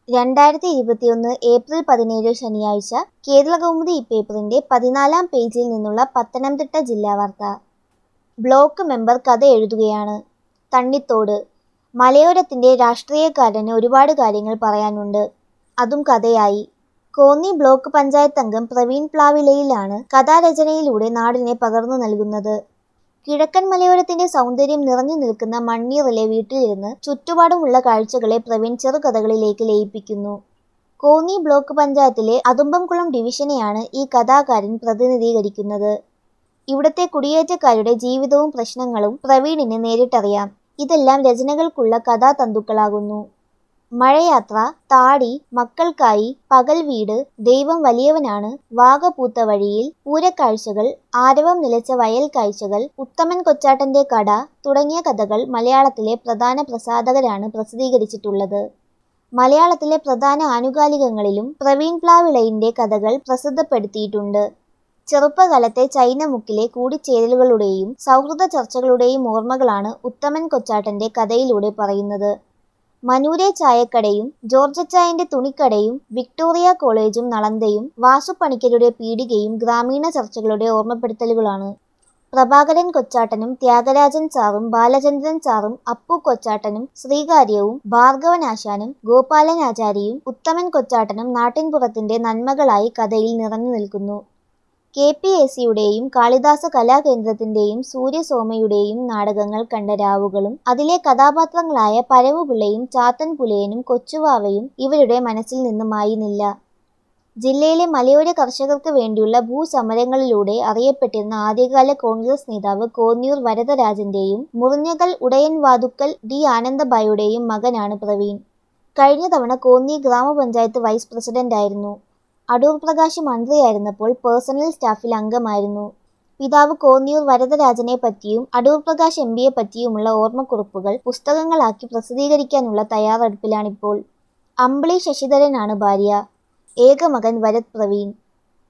രണ്ടായിരത്തി ഇരുപത്തിയൊന്ന് ഏപ്രിൽ പതിനേഴ് ശനിയാഴ്ച കേരളകൗമുദി ഇപ്പേപ്പറിന്റെ പതിനാലാം പേജിൽ നിന്നുള്ള പത്തനംതിട്ട ജില്ലാ വാർത്ത ബ്ലോക്ക് മെമ്പർ കഥ എഴുതുകയാണ് തണ്ണിത്തോട് മലയോരത്തിന്റെ രാഷ്ട്രീയക്കാരന് ഒരുപാട് കാര്യങ്ങൾ പറയാനുണ്ട് അതും കഥയായി കോന്നി ബ്ലോക്ക് പഞ്ചായത്ത് അംഗം പ്രവീൺ പ്ലാവിലയിലാണ് കഥാരചനയിലൂടെ നാടിനെ പകർന്നു നൽകുന്നത് കിഴക്കൻ മലയോരത്തിന്റെ സൗന്ദര്യം നിറഞ്ഞു നിൽക്കുന്ന മണ്ണീറിലെ വീട്ടിലിരുന്ന് ചുറ്റുപാടുമുള്ള കാഴ്ചകളെ പ്രവീൺ ചെറുകഥകളിലേക്ക് ലയിപ്പിക്കുന്നു കോന്നി ബ്ലോക്ക് പഞ്ചായത്തിലെ അതുമ്പംകുളം ഡിവിഷനെയാണ് ഈ കഥാകാരൻ പ്രതിനിധീകരിക്കുന്നത് ഇവിടത്തെ കുടിയേറ്റക്കാരുടെ ജീവിതവും പ്രശ്നങ്ങളും പ്രവീണിന് നേരിട്ടറിയാം ഇതെല്ലാം രചനകൾക്കുള്ള കഥാതന്തുക്കളാകുന്നു മഴയാത്ര താടി മക്കൾക്കായി പകൽ വീട് ദൈവം വലിയവനാണ് വാഗപൂത്ത വഴിയിൽ പൂരക്കാഴ്ചകൾ ആരവം നിലച്ച വയൽ കാഴ്ചകൾ ഉത്തമൻ കൊച്ചാട്ടന്റെ കട തുടങ്ങിയ കഥകൾ മലയാളത്തിലെ പ്രധാന പ്രസാധകരാണ് പ്രസിദ്ധീകരിച്ചിട്ടുള്ളത് മലയാളത്തിലെ പ്രധാന ആനുകാലികങ്ങളിലും പ്രവീൺ പ്ലാവിളയിന്റെ കഥകൾ പ്രസിദ്ധപ്പെടുത്തിയിട്ടുണ്ട് ചെറുപ്പകാലത്തെ ചൈനമുക്കിലെ കൂടിച്ചേരലുകളുടെയും സൗഹൃദ ചർച്ചകളുടെയും ഓർമ്മകളാണ് ഉത്തമൻ കൊച്ചാട്ടന്റെ കഥയിലൂടെ പറയുന്നത് മനൂരെ ചായക്കടയും ജോർജച്ചായന്റെ തുണിക്കടയും വിക്ടോറിയ കോളേജും നളന്തയും വാസുപണിക്കരുടെ പീടികയും ഗ്രാമീണ ചർച്ചകളുടെ ഓർമ്മപ്പെടുത്തലുകളാണ് പ്രഭാകരൻ കൊച്ചാട്ടനും ത്യാഗരാജൻ സാറും ബാലചന്ദ്രൻ സാറും അപ്പു കൊച്ചാട്ടനും ശ്രീകാര്യവും ഭാർഗവനാശാനും ഗോപാലനാചാരിയും ഉത്തമൻ കൊച്ചാട്ടനും നാട്ടിൻപുറത്തിന്റെ നന്മകളായി കഥയിൽ നിറഞ്ഞു നിൽക്കുന്നു കെ പി എസ് സിയുടെയും കാളിദാസ കലാകേന്ദ്രത്തിന്റെയും സൂര്യസോമയുടെയും നാടകങ്ങൾ കണ്ട രാവുകളും അതിലെ കഥാപാത്രങ്ങളായ പരവുപിള്ളയും ചാത്തൻ പുലയനും കൊച്ചുവാവയും ഇവരുടെ മനസ്സിൽ നിന്ന് മായുന്നില്ല ജില്ലയിലെ മലയോര കർഷകർക്ക് വേണ്ടിയുള്ള ഭൂസമരങ്ങളിലൂടെ അറിയപ്പെട്ടിരുന്ന ആദ്യകാല കോൺഗ്രസ് നേതാവ് കോന്നിയൂർ വരദരാജന്റെയും മുറിഞ്ഞകൽ ഉടയൻ വാതുക്കൽ ഡി ആനന്ദബായുടെയും മകനാണ് പ്രവീൺ കഴിഞ്ഞ തവണ കോന്നി ഗ്രാമപഞ്ചായത്ത് വൈസ് പ്രസിഡന്റായിരുന്നു അടൂർ പ്രകാശ് മന്ത്രിയായിരുന്നപ്പോൾ പേഴ്സണൽ സ്റ്റാഫിൽ അംഗമായിരുന്നു പിതാവ് കോന്നിയൂർ വരദരാജനെ പറ്റിയും അടൂർ പ്രകാശ് എം പിയെ പറ്റിയുമുള്ള ഓർമ്മക്കുറിപ്പുകൾ പുസ്തകങ്ങളാക്കി പ്രസിദ്ധീകരിക്കാനുള്ള തയ്യാറെടുപ്പിലാണിപ്പോൾ അമ്പിളി ശശിധരനാണ് ഭാര്യ ഏകമകൻ വരത് പ്രവീൺ